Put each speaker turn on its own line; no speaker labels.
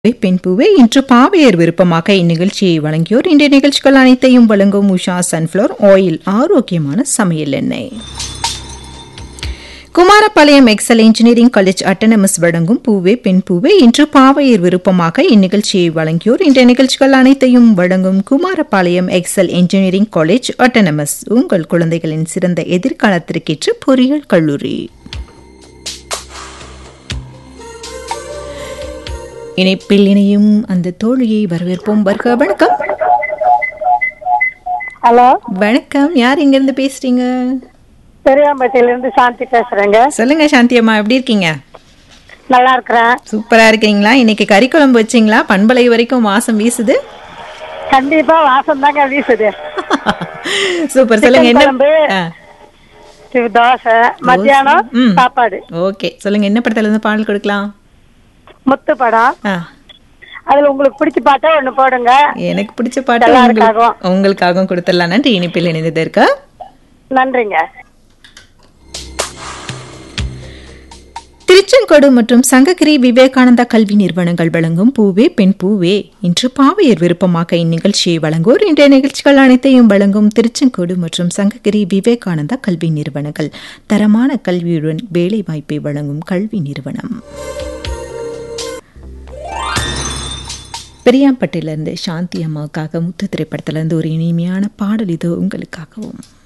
பெண் பூவே இன்று பாவையர் விருப்பமாக இந்நிகழ்ச்சியை வழங்கியோர் இன்றைய நிகழ்ச்சிகள் அனைத்தையும் வழங்கும் உஷா சன்ஃப்ளவர் ஆயில் ஆரோக்கியமான சமையல் எண்ணெய் Kumarapalayam Excel engineering college autonomous வழங்கும் பூவே பெண் பூவே இன்று பாவையர் விருப்பமாக இந்நிகழ்ச்சியை வழங்கியோர் இன்றைய நிகழ்ச்சிகள் அனைத்தையும் வழங்கும் Kumarapalayam Excel engineering college autonomous உங்கள் குழந்தைகளின் சிறந்த எதிர்காலத்திற்கேற்ற பொறியியல் கல்லூரி இணைப்பில் இணையும் அந்த தோழியை வரவேற்போம் வருக வணக்கம்
ஹலோ
வணக்கம் யார் இங்க இருந்து பேசுறீங்க
பெரியாம்பட்டியில இருந்து சாந்தி பேசுறேங்க
சொல்லுங்க சாந்தி அம்மா எப்படி இருக்கீங்க
நல்லா இருக்கிறேன்
சூப்பரா இருக்கீங்களா இன்னைக்கு கறி குழம்பு வச்சிங்களா பண்பலை வரைக்கும் வாசம் வீசுது
கண்டிப்பா வாசம் தாங்க வீசுது
சூப்பர் சொல்லுங்க
சிக்கன்
என்ன
குழம்பு.
ஆ,
இது தோசை மத்தியானம்
ம்.
சாப்பாடு
ஓகே சொல்லுங்க என்ன படத்துல இருந்து பாடல் கொடுக்கலாம்
முத்து படம்
ஆ,
அதுல உங்களுக்கு பிடிச்ச பாட்டா ஒண்ணு போடுங்க
எனக்கு பிடிச்ச பாட்டு
எல்லாருக்காகவும்.
உங்களுக்கு உங்களுக்காகவும் கொடுத்துடலாம் நன்றி இனிப்பில் இணைந்ததற்கு
நன்றிங்க
திருச்செங்கோடு மற்றும் சங்ககிரி விவேகானந்தா கல்வி நிறுவனங்கள் வழங்கும் பூவே பெண் பூவே இன்று பாவையர் விருப்பமாக இந்நிகழ்ச்சியை வழங்குவோர் இன்றைய நிகழ்ச்சிகள் அனைத்தையும் வழங்கும் திருச்செங்கோடு மற்றும் சங்ககிரி விவேகானந்தா கல்வி நிறுவனங்கள் தரமான கல்வியுடன் வேலைவாய்ப்பை வழங்கும் கல்வி நிறுவனம் பெரியாம்பட்டிலிருந்து சாந்தி அம்மாவுக்காக முத்து திரைப்படத்திலிருந்து ஒரு இனிமையான பாடல் இது உங்களுக்காகவும்